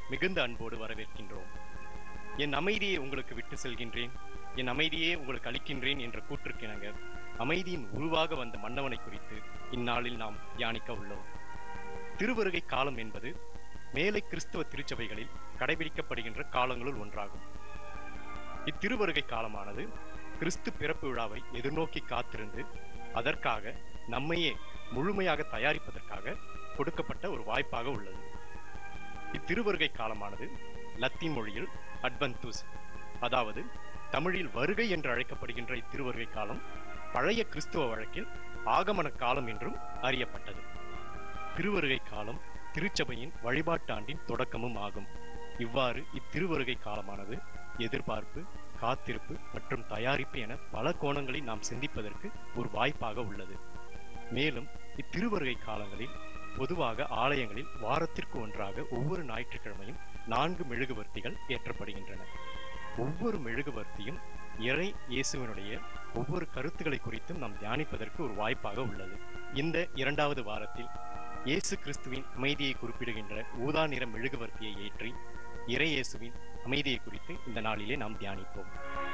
மிகுந்த அன்போடு வரவேற்கின்றோம் என் அமைதியை உங்களுக்கு விட்டு செல்கின்றேன் என் அமைதியே உங்களுக்கு அளிக்கின்றேன் என்ற கூற்றுக்கிணங்க அமைதியின் உருவாக வந்த மன்னவனை குறித்து இந்நாளில் நாம் தியானிக்க உள்ளோம் திருவருகை காலம் என்பது மேலை கிறிஸ்தவ திருச்சபைகளில் கடைபிடிக்கப்படுகின்ற காலங்களுள் ஒன்றாகும் இத்திருவருகை காலமானது கிறிஸ்து பிறப்பு விழாவை எதிர்நோக்கி காத்திருந்து அதற்காக நம்மையே முழுமையாக தயாரிப்பதற்காக கொடுக்கப்பட்ட ஒரு வாய்ப்பாக உள்ளது இத்திருவருகை காலமானது லத்தீன் மொழியில் அட்வந்துஸ் அதாவது தமிழில் வருகை என்று அழைக்கப்படுகின்ற இத்திருவருகை காலம் பழைய கிறிஸ்துவ வழக்கில் ஆகமன காலம் என்றும் அறியப்பட்டது திருவருகை காலம் திருச்சபையின் வழிபாட்டு ஆண்டின் தொடக்கமும் ஆகும் இவ்வாறு இத்திருவருகை காலமானது எதிர்பார்ப்பு காத்திருப்பு மற்றும் தயாரிப்பு என பல கோணங்களில் நாம் சிந்திப்பதற்கு ஒரு வாய்ப்பாக உள்ளது மேலும் இத்திருவருகை காலங்களில் பொதுவாக ஆலயங்களில் வாரத்திற்கு ஒன்றாக ஒவ்வொரு ஞாயிற்றுக்கிழமையும் நான்கு மெழுகுவர்த்திகள் ஏற்றப்படுகின்றன ஒவ்வொரு மெழுகுவர்த்தியும் இறை இயேசுவினுடைய ஒவ்வொரு கருத்துக்களை குறித்தும் நாம் தியானிப்பதற்கு ஒரு வாய்ப்பாக உள்ளது இந்த இரண்டாவது வாரத்தில் இயேசு கிறிஸ்துவின் அமைதியை குறிப்பிடுகின்ற ஊதா நிற மெழுகுவர்த்தியை ஏற்றி இறை இயேசுவின் அமைதியை குறித்து இந்த நாளிலே நாம் தியானிப்போம்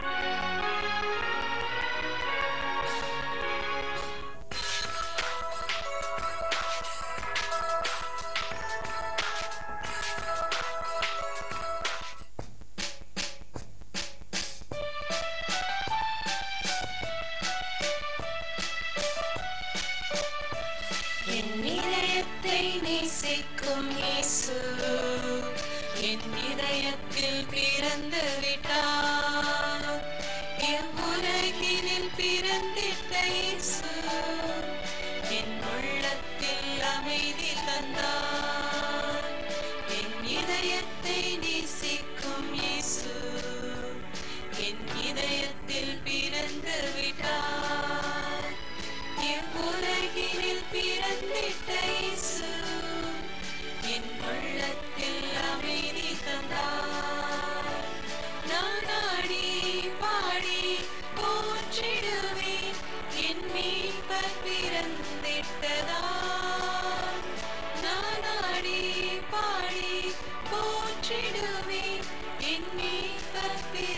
என் இதயத்தை நேசிக்கும் இயேசு என் இதயத்தில் பிறந்து விட்டார் எவ்வுலகினில் பிறந்திட்ட இயேசு என் உள்ளத்தில் அமைதி தந்தார் என் இதயத்தை நேசிக்கும் இயேசு என் இதயத்தில் பிறந்து விட்டார் எவ்வுலகினில் பிறந்திட்ட இயேசு என் உள்ளத்தில் அமைதி தந்தார் நான் ஆடி பாடி போற்றிடுவேன் என் மீட்பர் பிறந்திட்டதால் நான் ஆடி பாடி போற்றிடுவேன் என் மீட்பர்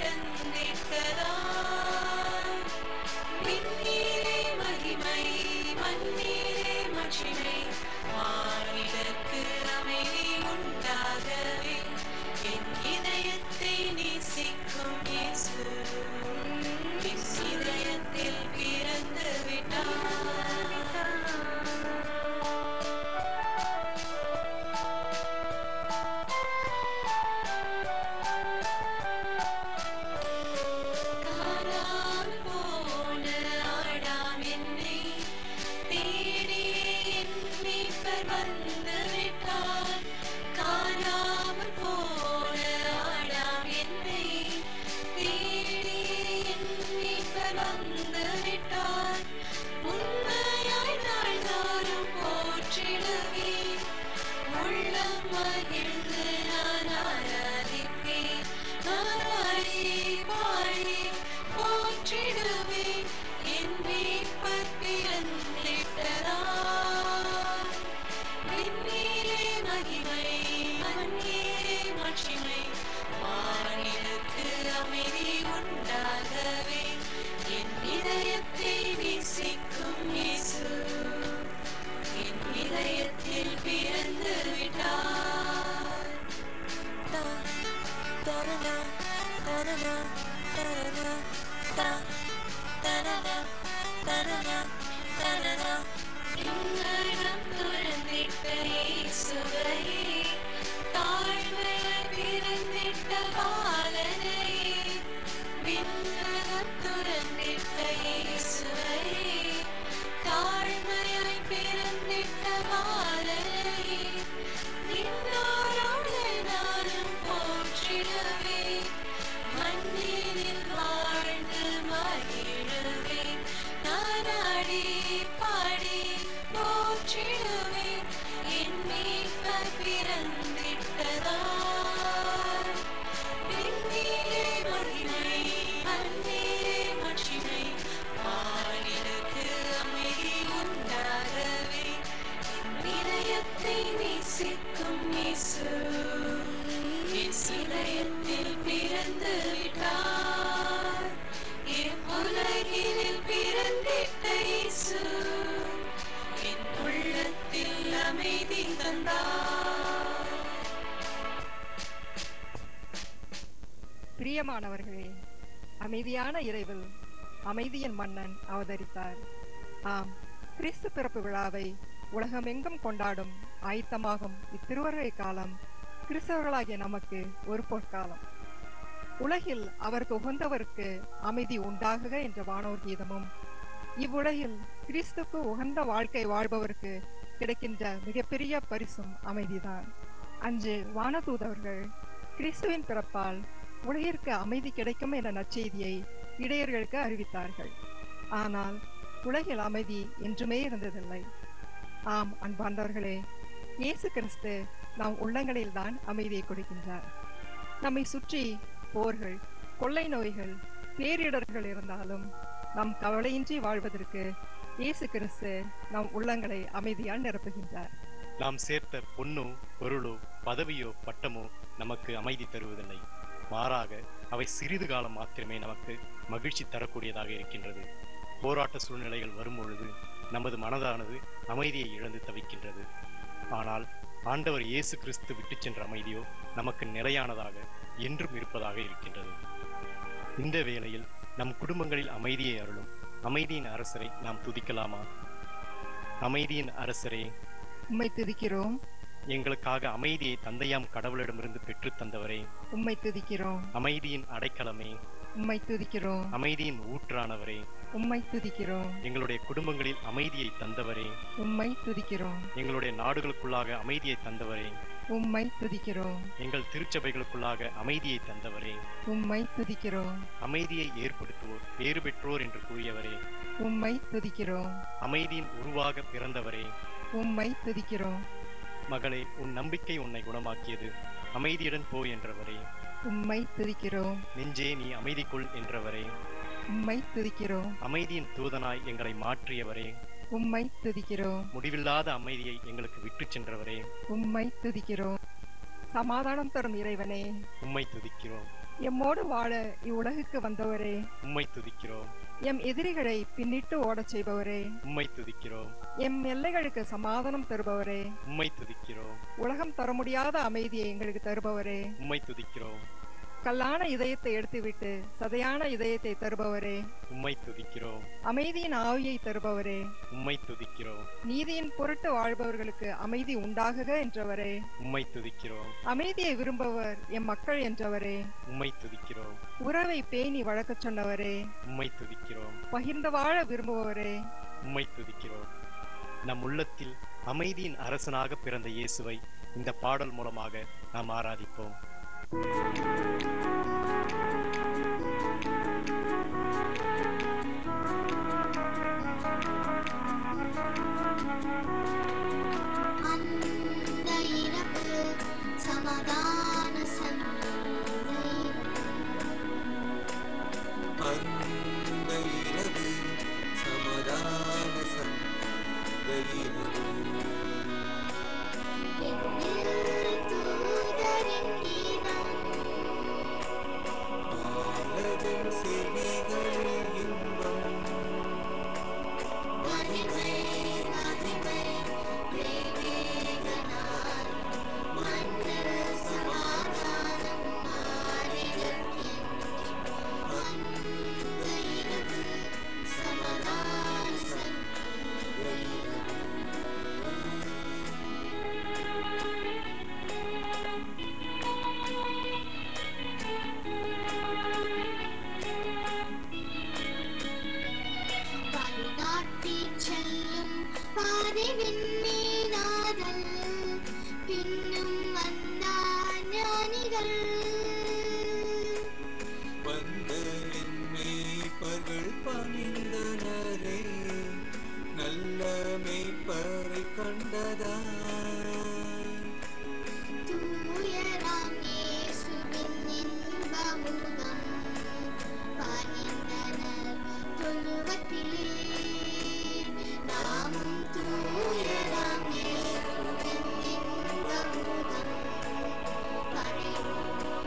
பிறந்திட்டதால் விண்ணீரே மகிமை மண்ணீரே மகிமை மானிடர்க்கு அமைதி உண்டாகவே என் இதயத்தை நேசிக்கும் இயேசு என் இதயத்தில் பிறந்து விட்டார் காணாமல் போன ஆடாம் என்னை தேடி என் மீட்பர் வந்து விட்டார். காணாமல் போன ஆடாம் என்னை தேடி என் மீட்பர் வந்து விட்டார். உண்மையாய் நாள்தோறும் போற்றிடுவேன். உள்ளம் மகிழ்ந்து நான் ஆராதிப்பேன். ஆராடி பாடி போற்றிடுவேன். என் மீட்பர் பிறந்திட்டதால். விண்ணிலே மகிமை, மண்ணிலே மாட்சிமை. வானிலுக்கு அமைதி உண்டாகவே என் இதயத்தை நேசிக்கும் இயேசு என் இதயத்தில் பிறந்து விட்டார் விண்ணகம் துறந்திட்ட இயேசுவையே, தாழ்மையாய் பிறந்திட்ட பாலனையே. விண்ணகம் துறந்திட்ட இயேசுவையே, தாழ்மையாய் பிறந்திட்ட பாலனையே. நின்னோரோடு நானும் போற்றிடுவேன். மண்ணினில் வாழ்ந்து மகிழுவேன். நான் ஆடி பாடி போற்றிடுவேன். என் மீட்பர் பிறந்திட்டதால் பிரியமானவர்களே அமைதியான இறைவில் அமைதியின் மன்னன் அவதரித்தார் ஆம் கிறிஸ்து பிறப்பு விழாவை உலகமெங்கும் கொண்டாடும் ஆயத்தமாகும் இத்திருவருகை காலம் கிறிஸ்தவர்களாகிய நமக்கு ஒரு பொற்காலம் உலகில் அவருக்கு உகந்தவருக்கு அமைதி உண்டாகுக என்ற வானோர் கீதமும் இவ்வுலகில் கிறிஸ்துக்கு உகந்த வாழ்க்கை வாழ்பவருக்கு கிடைக்கின்ற மிகப்பெரிய பரிசும் அமைதிதான் அன்று வானதூதவர்கள் கிறிஸ்துவின் பிறப்பால் உலகிற்கு அமைதி கிடைக்கும் என்ற நற்செய்தியை இடையர்களுக்கு அறிவித்தார்கள் ஆனால் உலகில் அமைதி என்றுமே இருந்ததில்லை ஆம் அன்பார்ந்தவர்களே இயேசு கிறிஸ்து நம் உள்ளங்களில்தான் அமைதியை கொடுக்கின்றார் நம்மை சுற்றி போர்கள் கொள்ளை நோய்கள் பேரிடர்கள் இருந்தாலும் நம் கவலையின்றி வாழ்வதற்கு இயேசு கிறிஸ்து நம் உள்ளங்களை அமைதியால் நிரப்புகின்றார் நாம் சேர்த்த பொன்னோ பொருளோ பதவியோ பட்டமோ நமக்கு அமைதி தருவதில்லை மாறாக அவை சிறிது காலம் மாத்திரமே நமக்கு மகிழ்ச்சி தரக்கூடியதாக இருக்கின்றது போராட்ட சூழ்நிலைகள் வரும்பொழுது நமது மனதானது அமைதியை இழந்து தவிக்கின்றது ஆனால் ஆண்டவர் இயேசு கிறிஸ்து விட்டுச் சென்ற அமைதியோ நமக்கு நிலையானதாக என்றும் இருப்பதாக இருக்கின்றது இந்த வேளையில் நம் குடும்பங்களில் அமைதியை அருளும் அமைதியின் அரசரை நாம் துதிக்கலாமா அமைதியின் அரசரே உம்மை துதிக்கிறோம் எங்களுக்காக அமைதியை தந்தையாம் கடவுளிடமிருந்து பெற்றுத் தந்தவரே உம்மை துதிக்கிறோம் அமைதியின் அடைக்கலமே உம்மை துதிக்கிறோம் அமைதியின் ஊற்றானவரே உம்மை துதிக்கிறோம் எங்களுடைய குடும்பங்களில் அமைதியை தந்தவரே உம்மை துதிக்கிறோம் எங்களுடைய நாடுகளுக்குள்ளாக அமைதியை தந்தவரே உம்மை துதிக்கிறோம் எங்கள் திருச்சபைகளுக்குள்ளாக அமைதியை தந்தவரே உம்மை துதிக்கிறோம் அமைதியை ஏற்படுத்துவோர் பேறு பெற்றோர் என்று கூறியவரே உம்மை துதிக்கிறோம் அமைதியின் உருவாக பிறந்தவரே உம்மை துதிக்கிறோம் மகளே உன் நம்பிக்கை உன்னை குணமாக்கியது அமைதியுடன் போ என்றவரே உம்மை துதிக்கிறோம் நெஞ்சே நீ அமைதிக்குள் என்றவரே உம்மை துதிக்கிறோம் அமைதியின் தூதனாய் எங்களை மாற்றியவரே உம்மை துதிக்கிறோம் முடிவில்லாத அமைதியை எங்களுக்கு விட்டுச் சென்றவரே உம்மை துதிக்கிறோம் சமாதானம் தரும் இறைவனே உம்மை துதிக்கிறோம் எம்மோடு வாழ இவ்வுலகுக்கு வந்தவரே உம்மை துதிக்கிறோம் எம் எதிரிகளை பின்னிட்டு ஓடச் செய்பவரே உம்மை துதிக்கிறோம் எம் எல்லைகளுக்கு சமாதானம் தருபவரே உம்மை துதிக்கிறோம் உலகம் தர முடியாத அமைதியை எங்களுக்கு தருபவரே உம்மை துதிக்கிறோம் கல்லான இதயத்தை எடுத்துவிட்டு சதையான இதயத்தை தருபவரே உம்மை துதிக்கிறோம் அமைதியின் ஆவியை தருபவரே உம்மை துதிக்கிறோம் நீதியின் பொருட்டு வாழ்பவர்களுக்கு அமைதி உண்டாகுக என்றவரே உம்மை துதிக்கிறோம் அமைதியை விரும்பவர் எம் மக்கள் என்றவரே உம்மை துதிக்கிறோம் உறவை பேணி வழக்கச் சொன்னவரே உம்மை துதிக்கிறோம் பகிர்ந்து வாழ விரும்புபவரே உம்மை துதிக்கிறோம் நம் உள்ளத்தில் அமைதியின் அரசனாக பிறந்த இயேசுவை இந்த பாடல் மூலமாக நாம் ஆராதிப்போம் அந்த இரவு சமாதான சந்தை அந்த இரவு சமாதான சந்தையிரவு எண்ணில் தூதரின் கீதம் பாலகன் செவிகளில் இன்பம் மகிமை மகிமை தேவேகனாய் மண்ணில் சமாதானம் மாறிடக்கின்ற அந்த இரவு சமாதான சந்தை வழிகாட்டி செல்லும் பாதை விண்மீனாதல் பின்னும் வந்தார் ஞானிகள் வந்த என் மேய்ப்பர்கள் பணிந்தனரே நல்ல மேய்ப்பரை கண்டதா தூயராம் இயேசுவின் இன்பமுகம் பணிந்தனர் தொழுவத்திலே நாமும் தூயராம் இயேசுவின் இன்பமுகம் பணிவோம்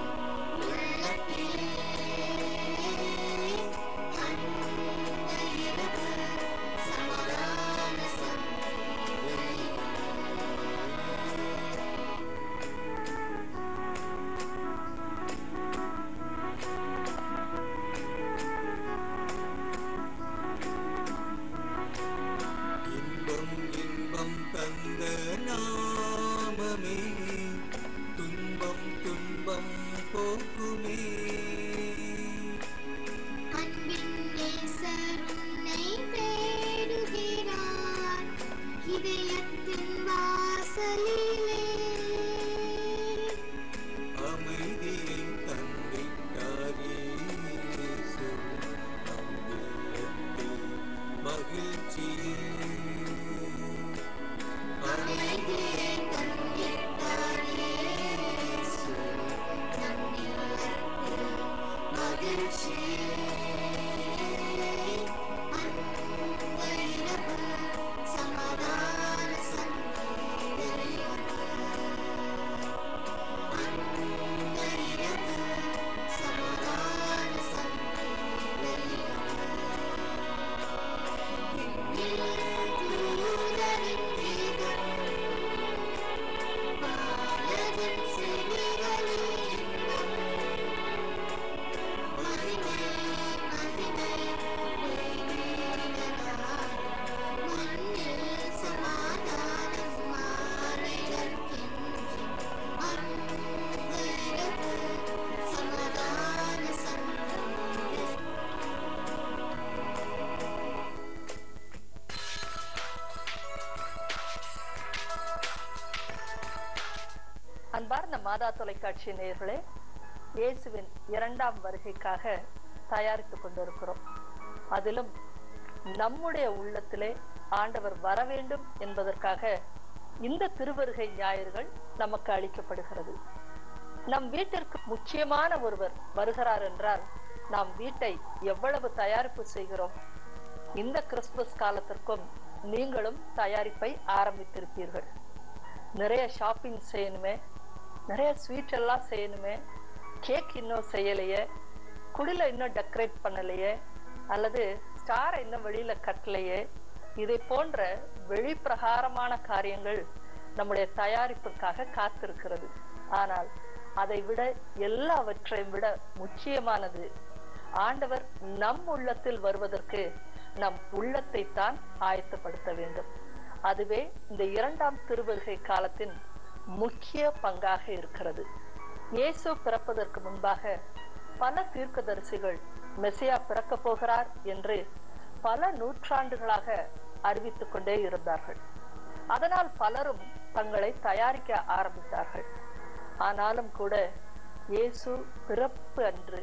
மாதா தொலைக்காட்சி நேயர்களே இயேசுவின் இரண்டாம் வருகைக்காக தயாரித்துக் கொண்டிருக்கிறோம் அதிலும் நம்முடைய உள்ளத்திலே ஆண்டவர் வர வேண்டும் என்பதற்காக இந்த திருவருகை ஞாயிறுகள் நமக்கு அளிக்கப்படுகிறது நம் வீட்டிற்கு முக்கியமான ஒருவர் வருகிறார் என்றால் நாம் வீட்டை எவ்வளவு தயாரிப்பு செய்கிறோம் இந்த கிறிஸ்துமஸ் காலத்திற்கும் நீங்களும் தயாரிப்பை ஆரம்பித்திருப்பீர்கள் நிறைய ஷாப்பிங் செய்யணுமே நிறைய ஸ்வீட் எல்லாம் செய்யணுமே கேக் இன்னும் செய்யலையே குடில இன்னும் டெக்கரேட் பண்ணலையே அல்லது ஸ்டாரை இன்னும் வெளியில கட்டலையே இதை போன்ற வெளிப்பிரகாரமான காரியங்கள் நம்முடைய தயாரிப்புக்காக காத்திருக்கிறது ஆனால் அதை விட எல்லாவற்றையும் விட முக்கியமானது ஆண்டவர் நம் உள்ளத்தில் வருவதற்கு நம் உள்ளத்தை தான் ஆயத்தப்படுத்த வேண்டும் அதுவே இந்த இரண்டாம் திருவருகை காலத்தின் முக்கிய பங்காக இருக்கிறது இயேசு பிறப்பதற்கு முன்பாக பல தீர்க்கதரிசிகள் மெசியா பிறக்க போகிறார் என்று பல நூற்றாண்டுகளாக அறிவித்துக் கொண்டே இருந்தார்கள் அதனால் பலரும் தங்களை தயாரிக்க ஆரம்பித்தார்கள் ஆனாலும் கூட இயேசு பிறப்பு அன்று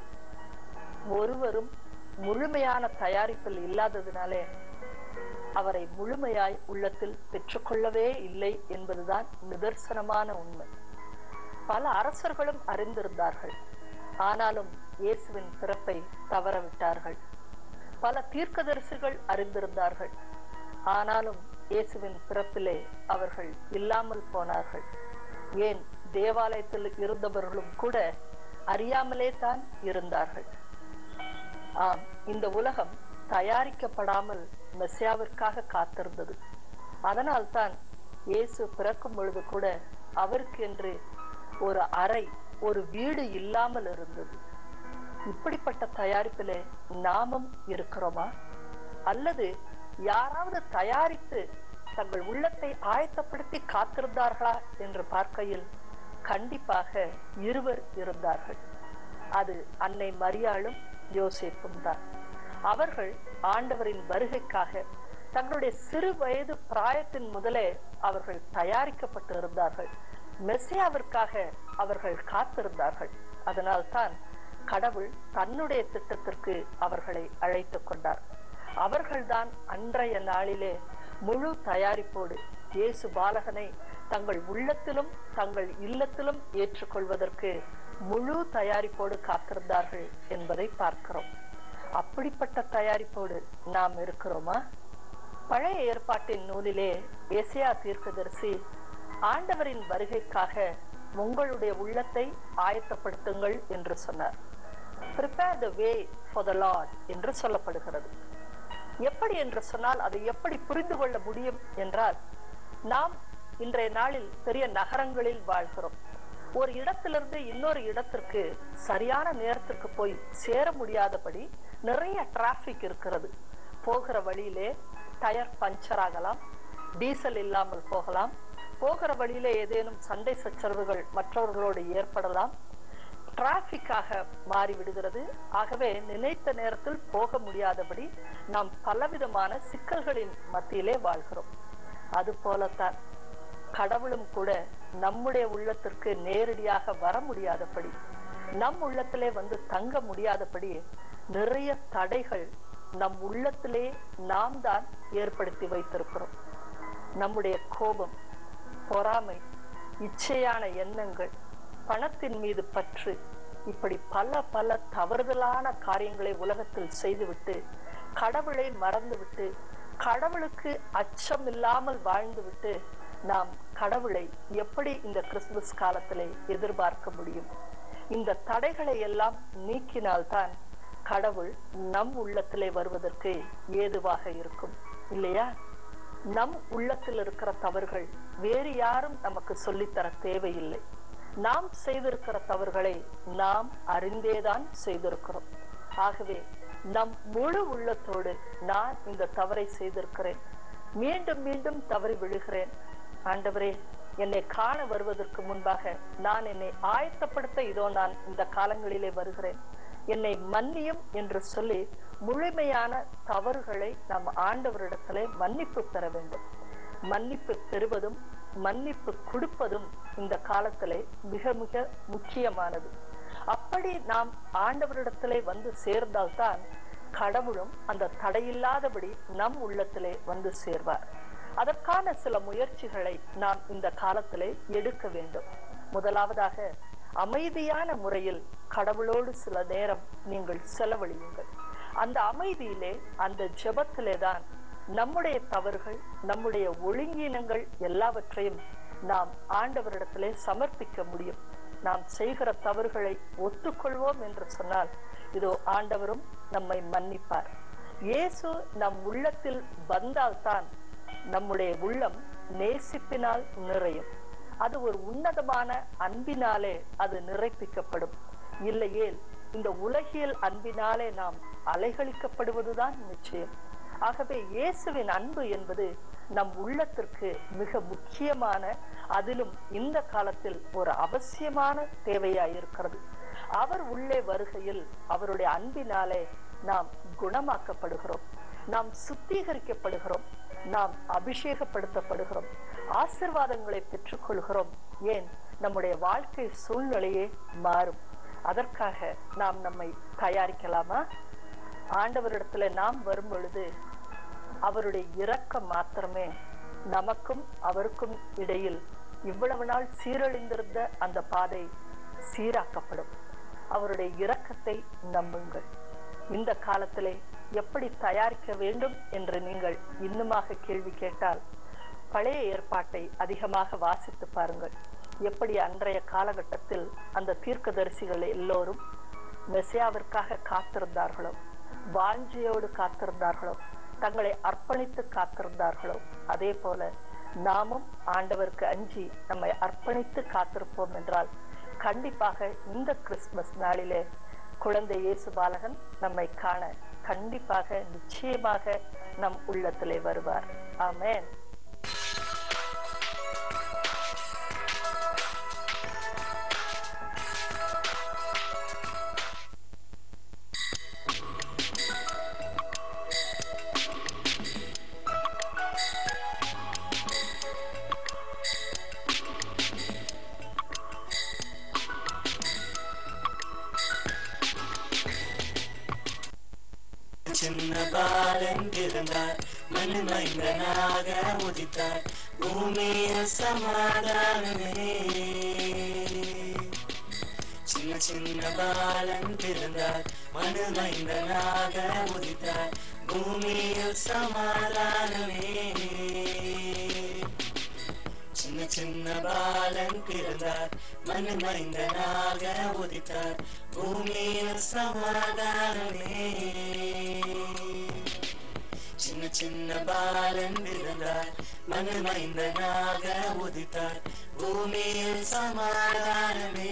ஒருவரும் முழுமையான தயாரிப்பில் இல்லாததினாலே அவரை முழுமையாய் உள்ளத்தில் பெற்றுக்கொள்ளவே இல்லை என்பதுதான் நிதர்சனமான உண்மை பல அரசர்களும் அறிந்திருந்தார்கள் ஆனாலும் இயேசுவின் பிறப்பை தவறவிட்டார்கள் பல தீர்க்கதரிசிகள் அறிந்திருந்தார்கள் ஆனாலும் இயேசுவின் பிறப்பிலே அவர்கள் இல்லாமல் போனார்கள் ஏன் தேவாலயத்தில் இருந்தவர்களும் கூட அறியாமலே தான் இருந்தார்கள் ஆம் இந்த உலகம் தயாரிக்கப்படாமல் மெஸ்ஸியாவிற்காக காத்திருந்தது அதனால்தான் இயேசு பிறக்கும் பொழுது கூட அவருக்கு என்று ஒரு அறை ஒரு வீடு இல்லாமல் இருந்தது இப்படிப்பட்ட தயாரிப்பிலே நாமும் இருக்கிறோமா அல்லது யாராவது தயாரித்து தங்கள் உள்ளத்தை ஆயத்தப்படுத்தி காத்திருந்தார்களா என்று பார்க்கையில் கண்டிப்பாக இருவர் இருந்தார்கள் அது அன்னை மரியாளும் யோசேப்பும் தான் அவர்கள் ஆண்டவரின் வருகைக்காக தங்களுடைய சிறு வயது பிராயத்தின் முதலே அவர்கள் தயாரிக்கப்பட்டு இருந்தார்கள் மெஸ்ஸியாவிற்காக அவர்கள் காத்திருந்தார்கள் அதனால்தான் கடவுள் தன்னுடைய திட்டத்திற்கு அவர்களை அழைத்துக் கொண்டார் அவர்கள்தான் அன்றைய நாளிலே முழு தயாரிப்போடு இயேசு பாலகனை தங்கள் உள்ளத்திலும் தங்கள் இல்லத்திலும் ஏற்றுக்கொள்வதற்கு முழு தயாரிப்போடு காத்திருந்தார்கள் என்பதை பார்க்கிறோம் அப்படிப்பட்ட தயாரிப்போடு நாம் இருக்கிறோமா பழைய ஏற்பாட்டின் நூலிலே ஏசியா தீர்க்கதரிசி ஆண்டவரின் வருகைக்காக உங்களுடைய உள்ளத்தை ஆயத்தப்படுத்துங்கள் என்று சொன்னார் prepare the way for the lord என்று சொல்லப்படுகிறது எப்படி என்று சொன்னால் அதை எப்படி புரிந்து கொள்ள முடியும் என்றால் நாம் இன்றைய நாளில் பெரிய நகரங்களில் வாழ்கிறோம் ஒரு இடத்திலிருந்து இன்னொரு இடத்திற்கு சரியான நேரத்திற்கு போய் சேர முடியாதபடி நிறைய டிராபிக் இருக்கிறது போகிற வழியிலே டயர் பஞ்சர் ஆகலாம் டீசல் இல்லாமல் போகலாம் போகிற வழியிலே ஏதேனும் சண்டை சச்சரவுகள் மற்றவர்களோடு ஏற்படலாம் டிராபிக்காக மாறிவிடுகிறது ஆகவே நினைத்த நேரத்தில் போக முடியாதபடி நாம் பலவிதமான சிக்கல்களின் மத்தியிலே வாழ்கிறோம் அது போலத்தான் கடவுளும் கூட நம்முடைய உள்ளத்திற்கு நேரடியாக வர முடியாதபடி நம் உள்ளத்திலே வந்து தங்க முடியாதபடி நிறைய தடைகள் நம் உள்ளத்திலே நாம் தான் ஏற்படுத்தி வைத்திருக்கிறோம் நம்முடைய கோபம் பொறாமை இச்சையான எண்ணங்கள் பணத்தின் மீது பற்று இப்படி பல பல தவறுதலான காரியங்களை உலகத்தில் செய்துவிட்டு கடவுளை மறந்துவிட்டு கடவுளுக்கு அச்சம் இல்லாமல் வாழ்ந்துவிட்டு நாம் கடவுளை எப்படி இந்த கிறிஸ்துமஸ் காலத்திலே எதிர்பார்க்க முடியும் இந்த தடைகளை எல்லாம் நீக்கினால்தான் கடவுள் நம் உள்ளத்திலே வருவதற்கு ஏதுவாக இருக்கும் இல்லையா நம் உள்ளத்தில் இருக்கிற தவறுகள் வேறு யாரும் நமக்கு சொல்லித்தர தேவையில்லை நாம் செய்திருக்கிற தவறுகளை நாம் அறிந்தேதான் செய்திருக்கிறோம் ஆகவே நம் முழு உள்ளத்தோடு நான் இந்த தவறை செய்திருக்கிறேன் மீண்டும் மீண்டும் தவறி விழுகிறேன் ஆண்டவரே என்னை காண வருவதற்கு முன்பாக நான் என்னை ஆயத்தப்படுத்த இதோ நான் இந்த காலங்களிலே வருகிறேன் என்னை மன்னியும் என்று சொல்லி முழுமையான தவறுகளை நாம் ஆண்டவரிடத்திலே மன்னிப்பு பெற வேண்டும் மன்னிப்பு பெறுவதும் மன்னிப்பு கொடுப்பதும் இந்த காலத்திலே மிக மிக முக்கியமானது அப்படி நாம் ஆண்டவரிடத்திலே வந்து சேர்ந்தால்தான் கடவுளும் அந்த தடையில்லாதபடி நம் உள்ளத்திலே வந்து சேர்வார் அதற்கான சில முயற்சிகளை நாம் இந்த காலத்திலே எடுக்க வேண்டும் முதலாவதாக அமைதியான முறையில் கடவுளோடு சில நேரம் நீங்கள் செலவழியுங்கள் அந்த அமைதியிலே அந்த ஜெபத்திலே தான் நம்முடைய தவறுகள் நம்முடைய ஒழுங்கீனங்கள் எல்லாவற்றையும் நாம் ஆண்டவரிடத்திலே சமர்ப்பிக்க முடியும் நாம் செய்கிற தவறுகளை ஒத்துக்கொள்வோம் என்று சொன்னால் இதோ ஆண்டவரும் நம்மை மன்னிப்பார் இயேசு நம் உள்ளத்தில் வந்தால்தான் நம்முடைய உள்ளம் நேசிப்பினால் நிறையும் அது ஒரு உன்னதமான அன்பினாலே அது நிறைப்பிக்கப்படும் இல்லையேல் இந்த உலகியல் அன்பினாலே நாம் அலைகளிக்கப்படுவதுதான் நிச்சயம் ஆகவே இயேசுவின் அன்பு என்பது நம் உள்ளத்திற்கு மிக முக்கியமான அதிலும் இந்த காலத்தில் ஒரு அவசியமான தேவையாயிருக்கிறது அவர் உள்ளே வருகையில் அவருடைய அன்பினாலே நாம் குணமாக்கப்படுகிறோம் நாம் சுத்திகரிக்கப்படுகிறோம் நாம் அபிஷேகப்படுத்தப்படுகிறோம் ஆசிர்வாதங்களை பெற்றுக்கொள்கிறோம் ஏன் நம்முடைய வாழ்க்கை சூழ்நிலையே மாறும் அதற்காக நாம் நம்மை தயாரிக்கலாமா ஆண்டவரிடத்துல நாம் வரும் பொழுது அவருடைய இரக்கம் மாத்திரமே நமக்கும் அவருக்கும் இடையில் இவ்வளவு நாள் சீரழிந்திருந்த அந்த பாதை சீராக்கப்படும் அவருடைய இரக்கத்தை நம்புங்கள் இந்த காலத்திலே எப்படி தயாரிக்க வேண்டும் என்று நீங்கள் இன்னுமாக கேள்வி கேட்டால் பழைய ஏற்பாட்டை அதிகமாக வாசித்து பாருங்கள் எப்படி அன்றைய காலகட்டத்தில் அந்த தீர்க்கதரிசிகள் எல்லோரும் மெசியாவிற்காக காத்திருந்தார்களோ வாஞ்சியோடு காத்திருந்தார்களோ தங்களை அர்ப்பணித்து காத்திருந்தார்களோ அதே போல நாமும் ஆண்டவருக்கு அஞ்சி நம்மை அர்ப்பணித்து காத்திருப்போம் என்றால் கண்டிப்பாக இந்த கிறிஸ்துமஸ் நாளிலே குழந்தை இயேசு பாலகன் நம்மை காண கண்டிப்பாக நிச்சயமாக நம் உள்ளத்திலே வருவார் ஆமென் சின்ன பாலன் பிறந்தார் மனுமைந்தனாக உதித்தார் பூமியில் சமாதானமே சின்ன சின்ன பாலன் பிறந்தார் மனுமைந்தனாக உதித்தார் பூமியில் சமாதானமே சின்ன சின்ன பாலன் பிறந்தார் மனுமைந்தனாக உதித்தார் பூமியில் சமாதானமே சின்ன சின்ன பாலன் பிறந்தார் மனுமைந்தனாக உதித்தார் பூமியில் சமாதானமே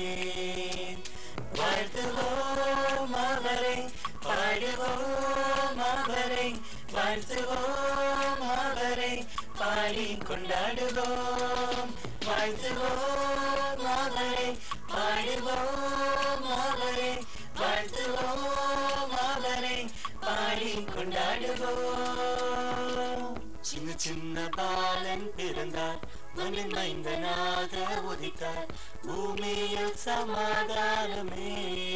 வாழ்த்துவோம் அவரை பாடுவோம் அவரை வாழ்த்துவோம் அவரை பாடி கொண்டாடுவோம் வாழ்த்துவோம் அவரை பாடுவோம் அவரை வாழ்த்துவோம் அவரை பாடி கொண்டாடுவோம் சின்ன சின்ன பாலன் பிறந்தார் மண்ணின் மைந்தனாக உதித்தார் பூமியில் சமாதானமே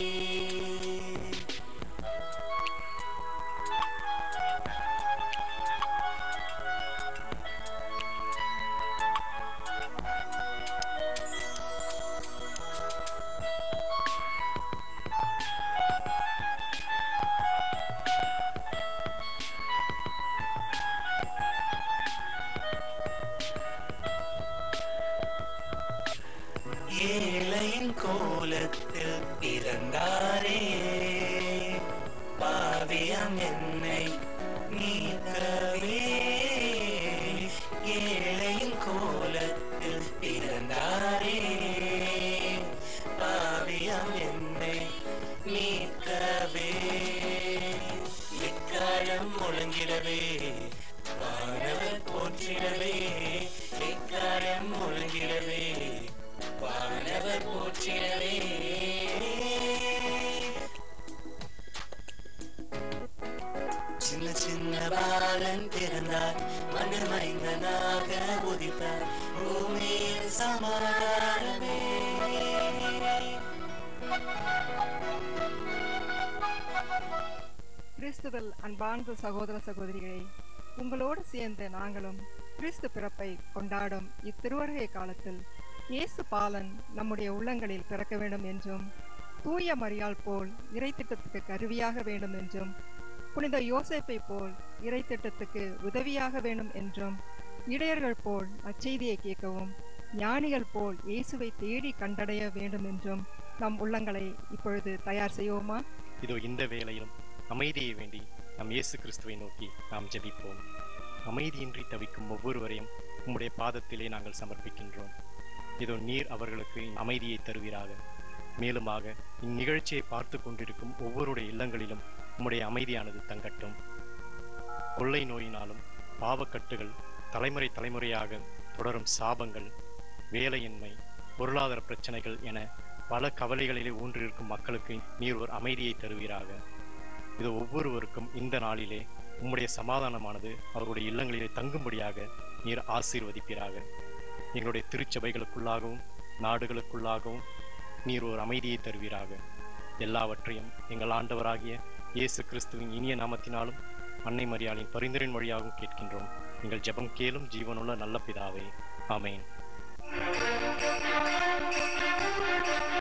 ஏழையின் கோலத்தில் பிறந்தாரே பாவியம் என்னை நீக்கவே ஏழையின் கோலத்தில் பிறந்தாரே பாவியம் என்னை நீக்கவே எக்காலம் முழங்கிடவே வானவர் போற்றிடவே எக்காலம் முழங்கிடவே வானவர் போற்றிடவே சின்ன சின்ன பாலன் பிறந்தார் மனமைந்தனாக உதித்தார் கிறிஸ்துதல் அன்பார்ந்த சகோதர சகோதரிகளே உங்களோடு சேர்ந்து நாங்களும் கிறிஸ்து பிறப்பை கொண்டாடும் இத்திருவருகை காலத்தில் இயேசு பாலன் நம்முடைய உள்ளங்களில் பிறக்க வேண்டும் என்றும் தூய மரியாள் போல் இறைத்திட்டத்துக்கு கருவியாக வேண்டும் என்றும் புனித யோசேப்பை போல் இறைத்திட்டத்துக்கு உதவியாக வேண்டும் என்றும் இடையர்கள் போல் அச்செய்தியை கேட்கவும் ஞானிகள் போல் இயேசுவை தேடி கண்டடைய வேண்டும் என்றும் நம் உள்ளங்களை இப்பொழுது தயார் செய்வோமா இதோ இந்த வேளையிலும் அமைதியை வேண்டி நம் இயேசு கிறிஸ்துவை நோக்கி நாம் ஜெபிப்போம் அமைதியின்றி தவிக்கும் ஒவ்வொருவரையும் உம்முடைய பாதத்திலே நாங்கள் சமர்ப்பிக்கின்றோம் இதோ நீர் அவர்களுக்கு அமைதியை தருவீராக மேலுமாக இந்நிகழ்ச்சியை பார்த்து கொண்டிருக்கும் ஒவ்வொருடைய இல்லங்களிலும் உம்முடைய அமைதியானது தங்கட்டும் கொள்ளை நோயினாலும் பாவக்கட்டுகள் தலைமுறை தலைமுறையாக தொடரும் சாபங்கள் வேலையின்மை பொருளாதார பிரச்சனைகள் என பல கவலைகளிலே ஊன்றிருக்கும் மக்களுக்கு நீர் ஒரு அமைதியை தருவீராக இது ஒவ்வொருவருக்கும் இந்த நாளிலே உம்முடைய சமாதானமானது அவருடைய இல்லங்களிலே தங்கும்படியாக நீர் ஆசீர்வதிப்பீராக எங்களுடைய திருச்சபைகளுக்குள்ளாகவும் நாடுகளுக்குள்ளாகவும் நீர் ஒரு அமைதியை தருவீராக எல்லாவற்றையும் எங்கள் ஆண்டவராகிய இயேசு கிறிஸ்துவின் இனிய நாமத்தினாலும் அன்னை மரியாளின் பரிந்துரையின் வழியாகவும் கேட்கின்றோம் எங்கள் ஜெபம் கேளும் ஜீவனுள்ள நல்ல பிதாவே ஆமென்